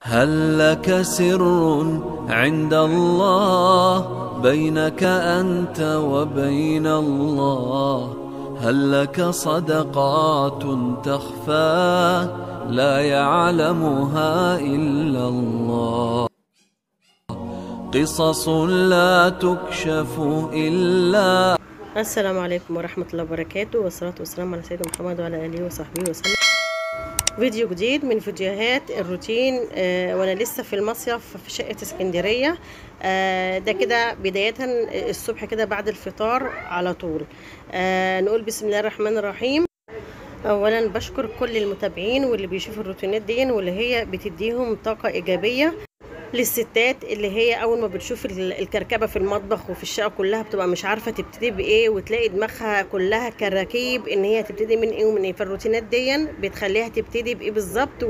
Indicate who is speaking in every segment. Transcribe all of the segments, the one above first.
Speaker 1: هل لك سر عند الله بينك أنت وبين الله هل لك صدقات تخفى لا يعلمها إلا الله قصص لا تكشف إلا
Speaker 2: السلام عليكم ورحمة الله وبركاته والصلاة والسلام على سيدنا محمد وعلى آله وصحبه وسلم فيديو جديد من فيديوهات الروتين آه وانا لسه في المصيف في شقة اسكندرية آه ده كده بداية الصبح كده بعد الفطار على طول آه نقول بسم الله الرحمن الرحيم اولا بشكر كل المتابعين واللي بيشوفوا الروتينات دي واللي هي بتديهم طاقة ايجابية للستات اللي هي اول ما بتشوف الكركبه في المطبخ وفي الشقه كلها بتبقى مش عارفه تبتدي بايه وتلاقي دماغها كلها كراكيب ان هي تبتدي من ايه ومن ايه فالروتينات دي بتخليها تبتدي بايه بالظبط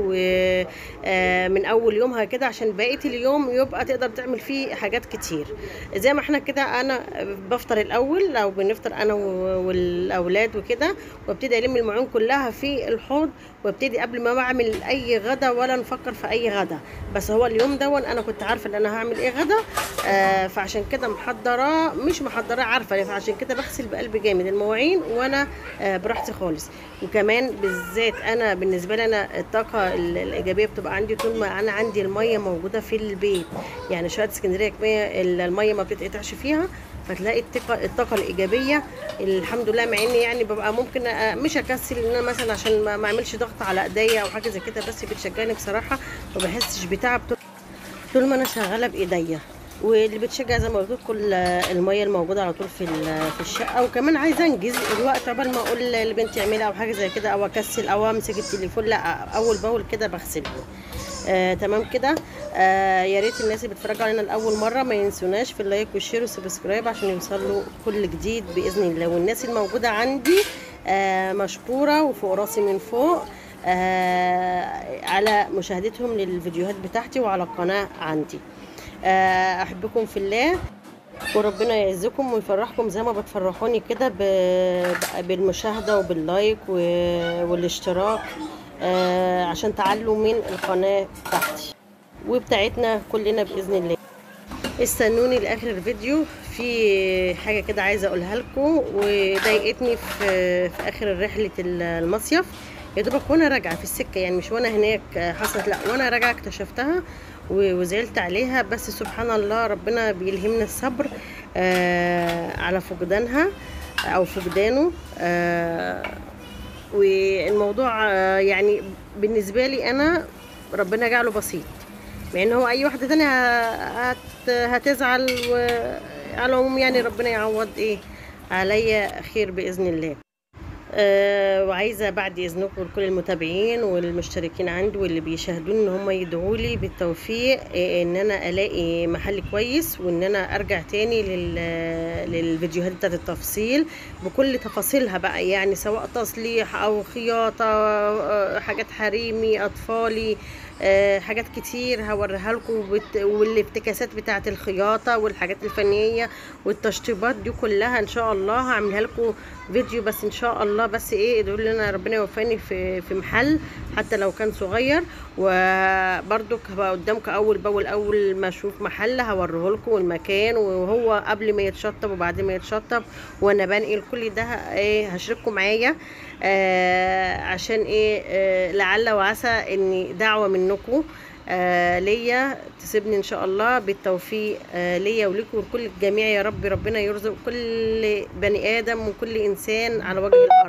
Speaker 2: ومن اول يومها كده عشان بقيه اليوم يبقى تقدر تعمل فيه حاجات كتير زي ما احنا كده انا بفطر الاول او بنفطر انا والاولاد وكده وابتدي الم المعون كلها في الحوض وابتدي قبل ما بعمل اي غدا ولا نفكر في اي غدا بس هو اليوم دون انا كنت عارفه ان انا هعمل ايه غدا آه فعشان كده محضراه مش محضراه عارفه فعشان كده بغسل بقلب جامد المواعين وانا آه براحتي خالص وكمان بالذات انا بالنسبه لي انا الطاقه الايجابيه بتبقى عندي طول ما انا عندي الميه موجوده في البيت يعني شويه اسكندريه كميه الميه ما بتتقطعش فيها فتلاقي الطاقه الطاقه الايجابيه الحمد لله مع اني يعني ببقى ممكن مش اكسل ان انا مثلا عشان ما اعملش ضغط على ايديا او حاجه زي كده بس بتشجعني بصراحه ما بحسش بتعب طول ما انا شغاله بايديا واللي بتشجع زي ما قلت لكم الميه الموجوده على طول في في الشقه وكمان عايزه انجز الوقت قبل ما اقول لبنتي اعملها او حاجه زي كده او اكسل او امسك التليفون لا اول باول كده بغسله آه، تمام كده آه، يا ريت الناس اللي بيتفرجوا علينا لاول مره ما ينسوناش في اللايك والشير والسبسكرايب عشان يوصلوا كل جديد باذن الله والناس الموجوده عندي آه، مشكوره وفوق راسي من فوق آه على مشاهدتهم للفيديوهات بتاعتي وعلى القناة عندي آه أحبكم في الله وربنا يعزكم ويفرحكم زي ما بتفرحوني كده بالمشاهدة وباللايك والاشتراك آه عشان تعلوا من القناة بتاعتي وبتاعتنا كلنا بإذن الله استنوني لاخر الفيديو في حاجه كده عايزه اقولها لكم وضايقتني في, في اخر رحله المصيف يا دوبك وانا راجعه في السكه يعني مش وانا هناك حصلت لا وانا راجعه اكتشفتها وزعلت عليها بس سبحان الله ربنا بيلهمنا الصبر آه على فقدانها او فقدانه آه والموضوع آه يعني بالنسبه لي انا ربنا جعله بسيط مع ان هو اي واحده تانية هت هتزعل وعلى العموم يعني ربنا يعوض ايه عليا خير باذن الله أه وعايزه بعد اذنكم لكل المتابعين والمشتركين عندي واللي بيشاهدوني ان هم يدعوا لي بالتوفيق ان انا الاقي محل كويس وان انا ارجع تاني لل للفيديوهات بتاعت التفصيل بكل تفاصيلها بقى يعني سواء تصليح او خياطه حاجات حريمي اطفالي أه حاجات كتير هوريها لكم والافتكاسات بتاعه الخياطه والحاجات الفنيه والتشطيبات دي كلها ان شاء الله هعملها لكم فيديو بس ان شاء الله بس ايه ادعوا لي انا ربنا يوفقني في في محل حتى لو كان صغير وبرضك هبقى قدامكم اول باول اول ما اشوف محل هوريه لكم والمكان وهو قبل ما يتشطب وبعد ما يتشطب وانا بنقل كل ده ايه هشارككم معايا آه عشان ايه آه لعل وعسى ان دعوه منكم آه ليا تسيبني ان شاء الله بالتوفيق آه ليا ولكم ولكل الجميع يا رب ربنا يرزق كل بني ادم وكل انسان على وجه الارض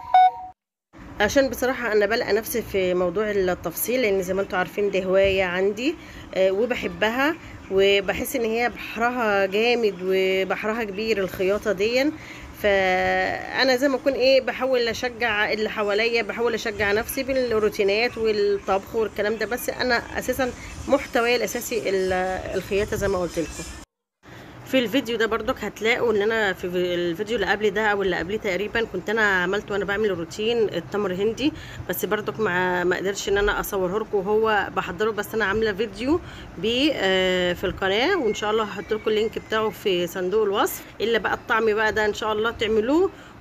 Speaker 2: عشان بصراحة أنا بلقى نفسي في موضوع التفصيل لأن زي ما انتم عارفين دي هواية عندي آه وبحبها وبحس إن هي بحرها جامد وبحرها كبير الخياطة دي فانا زي ما اكون ايه بحاول اشجع اللي حواليا بحاول اشجع نفسي بالروتينات والطبخ والكلام ده بس انا اساسا محتواي الاساسي الخياطه زي ما قلت لكم في الفيديو ده برضك هتلاقوا ان انا في الفيديو اللي قبل ده او اللي قبليه تقريبا كنت انا عملت وانا بعمل روتين التمر هندي بس برضك ما ما قدرتش ان انا اصوره لكم وهو بحضره بس انا عامله فيديو بيه في القناه وان شاء الله هحط لكم اللينك بتاعه في صندوق الوصف الا بقى الطعم بقى ده ان شاء الله تعملوه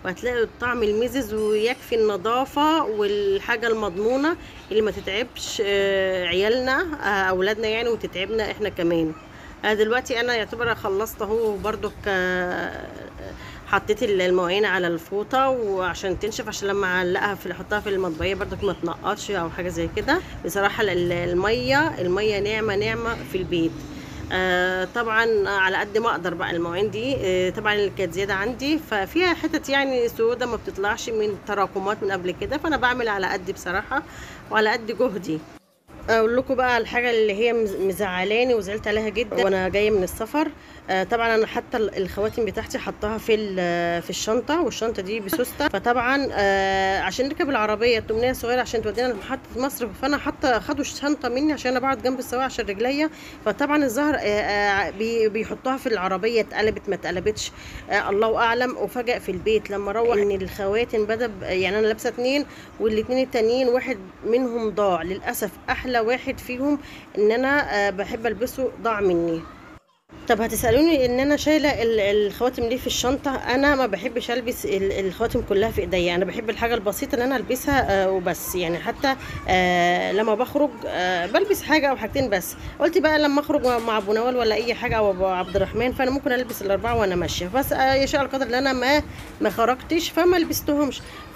Speaker 2: وهتلاقي الطعم المزز ويكفي النظافة والحاجة المضمونة اللي ما تتعبش آه، عيالنا آه، اولادنا يعني وتتعبنا احنا كمان آه، دلوقتي انا يعتبر خلصت اهو برضك آه، حطيت المواعين على الفوطه وعشان تنشف عشان لما اعلقها في احطها في المطبخيه برضك ما تنقطش او حاجه زي كده بصراحه ال- الميه الميه نعمه نعمه في البيت آه طبعا على قد ما اقدر بقى المواعين دي آه طبعا اللي كانت زياده عندي ففيها حتت يعني سودا ما بتطلعش من تراكمات من قبل كده فانا بعمل على قد بصراحه وعلى قد جهدي اقول لكم بقى الحاجه اللي هي مز- مزعلاني وزعلت عليها جدا وانا جايه من السفر آه، طبعا انا حتى ال- الخواتم بتاعتي حطاها في ال- في الشنطه والشنطه دي بسوسته فطبعا آه، عشان نركب العربيه التمنيه صغيره عشان تودينا لمحطه مصر فانا حاطه خدوا الشنطه مني عشان انا بقعد جنب السواق عشان رجليا فطبعا الظهر آه، آه، بي- بيحطوها في العربيه اتقلبت ما اتقلبتش آه، الله اعلم وفجأ في البيت لما اروح ان الخواتم بدا ب- يعني انا لابسه اتنين والاتنين التانيين واحد منهم ضاع للاسف احلى واحد فيهم ان انا آه، بحب البسه ضاع مني طب هتسالوني ان انا شايله ال- الخواتم ليه في الشنطه انا ما بحبش البس ال- الخواتم كلها في ايديا انا بحب الحاجه البسيطه اللي انا البسها آه، وبس يعني حتى آه، لما بخرج آه، بلبس حاجه او حاجتين بس قلت بقى لما اخرج مع- مع ابو نوال ولا اي حاجه او ابو عبد الرحمن فانا ممكن البس الاربعه وانا ماشيه بس آه، يشاء القدر ان انا ما ما خرجتش فما لبستهمش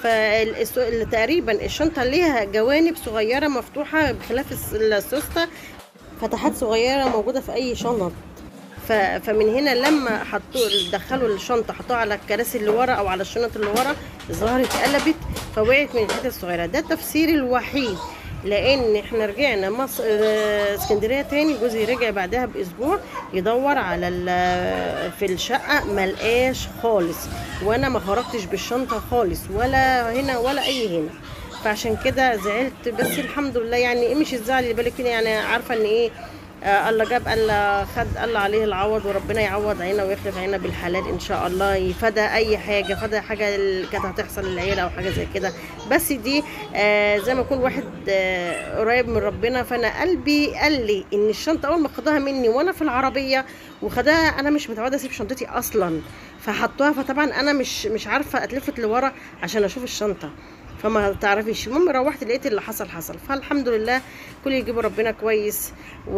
Speaker 2: فتقريبا الشنطه ليها جوانب صغيره مفتوحه بخلاف الس- السوسته فتحات صغيره موجوده في اي شنط ف- فمن هنا لما حطوا دخلوا الشنطه حطوها على الكراسي اللي ورا او على الشنط اللي ورا الظهر اتقلبت فوقعت من الحته الصغيره ده التفسير الوحيد لان احنا رجعنا مصر آه، اسكندريه تاني جوزي رجع بعدها باسبوع يدور على ال- في الشقه ملقاش خالص وانا ما خرجتش بالشنطه خالص ولا هنا ولا اي هنا فعشان كده زعلت بس الحمد لله يعني ايه مش الزعل اللي بالك فيه يعني عارفه ان ايه آه الله جاب الله خد الله عليه العوض وربنا يعوض علينا ويخلف علينا بالحلال ان شاء الله يفدى اي حاجه فدى حاجه اللي كانت هتحصل للعيله او حاجه زي كده بس دي آه زي ما يكون واحد آه قريب من ربنا فانا قلبي قال لي ان الشنطه اول ما خدوها مني وانا في العربيه وخدها انا مش متعوده اسيب شنطتي اصلا فحطوها فطبعا انا مش مش عارفه اتلفت لورا عشان اشوف الشنطه فما تعرفيش المهم روحت لقيت اللي حصل حصل فالحمد لله كل يجيبه ربنا كويس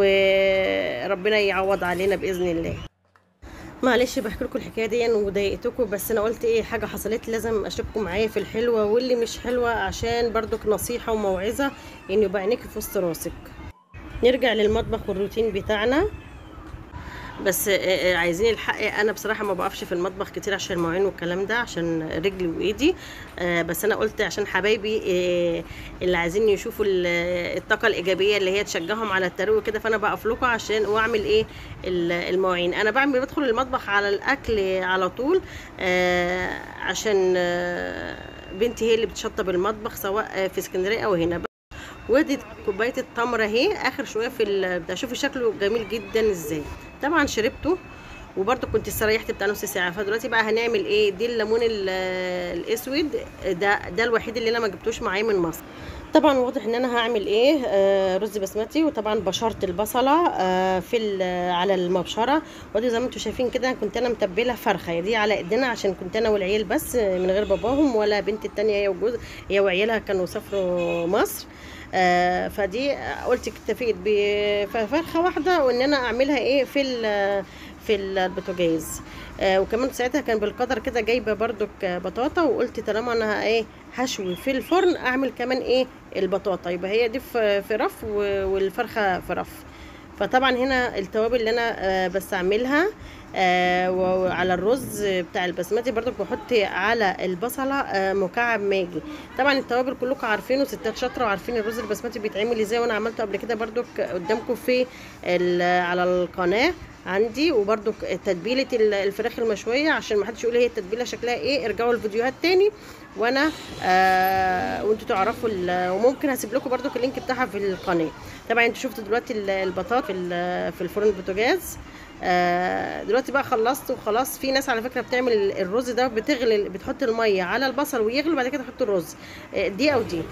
Speaker 2: وربنا يعوض علينا باذن الله معلش بحكي لكم الحكايه دي وضايقتكم بس انا قلت ايه حاجه حصلت لي لازم اشارككم معايا في الحلوه واللي مش حلوه عشان برضك نصيحه وموعظه ان يبقى عينيكي في وسط راسك نرجع للمطبخ والروتين بتاعنا بس آه، آه، عايزين الحق انا بصراحه ما بقفش في المطبخ كتير عشان المواعين والكلام ده عشان رجلي وايدي آه، بس انا قلت عشان حبايبي آه، اللي عايزين يشوفوا ال- الطاقه الايجابيه اللي هي تشجعهم على الترويج كده فانا بقف لكم عشان واعمل ايه ال- المواعين انا بعمل بدخل المطبخ على الاكل على طول آه، عشان آه، بنتي هي اللي بتشطب المطبخ سواء آه، في اسكندريه او هنا ودي كوبايه التمر اهي اخر شويه في ال- بتاع شوفي شكله جميل جدا ازاي طبعا شربته وبرده كنت استريحت بتاع نص ساعه فدلوقتي بقى هنعمل ايه دي الليمون ال- الاسود ده ده الوحيد اللي انا ما جبتوش معايا من مصر طبعا واضح ان انا هعمل ايه آه رز بسمتي وطبعا بشرت البصله آه في ال- على المبشره ودي زي ما انتم شايفين كده كنت انا متبله فرخه دي على ايدينا عشان كنت انا والعيال بس آه، من غير باباهم ولا بنت التانية هي وجوز هي وعيالها كانوا سافروا مصر آه فدي قلت اكتفيت بفرخه واحده وان انا اعملها ايه في ال- في البوتاجاز آه وكمان ساعتها كان بالقدر كده جايبه بردك بطاطا وقلت طالما انا ايه هشوي في الفرن اعمل كمان ايه البطاطا يبقى هي دي في في رف و- والفرخه في رف فطبعا هنا التوابل اللي انا آه بستعملها آه وعلى الرز بتاع البسمتي برضو بحط على البصله آه مكعب ماجي طبعا التوابل كلكم عارفينه ستات شاطره وعارفين الرز البسمتي بيتعمل ازاي وانا عملته قبل كده برضو قدامكم في ال- على القناه عندي وبرضو تتبيله ال- الفراخ المشويه عشان ما حدش يقول هي التتبيله شكلها ايه ارجعوا الفيديوهات تاني وانا آه وانتوا تعرفوا ال- وممكن هسيب لكم برضو اللينك بتاعها في القناه طبعا انتوا شفتوا دلوقتي ال- البطاطا في ال- في الفرن البوتاجاز آه دلوقتي بقى خلصت وخلاص في ناس على فكره بتعمل الرز ده بتغلي بتحط الميه على البصل ويغلي بعد كده تحط الرز آه دي او دي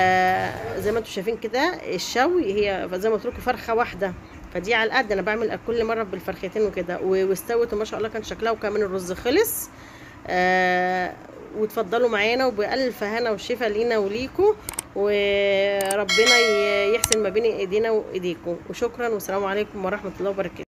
Speaker 2: آه زي ما انتم شايفين كده الشوي هي زي ما قلت لكم فرخه واحده فدي على القد انا بعمل كل مره بالفرختين وكده و- واستوت وما شاء الله كان شكلها وكمان الرز خلص آه وتفضلوا معانا وبألف هنا وشفا لينا وليكم وربنا ي- يحسن ما بين ايدينا وايديكم وشكرا والسلام عليكم ورحمه الله وبركاته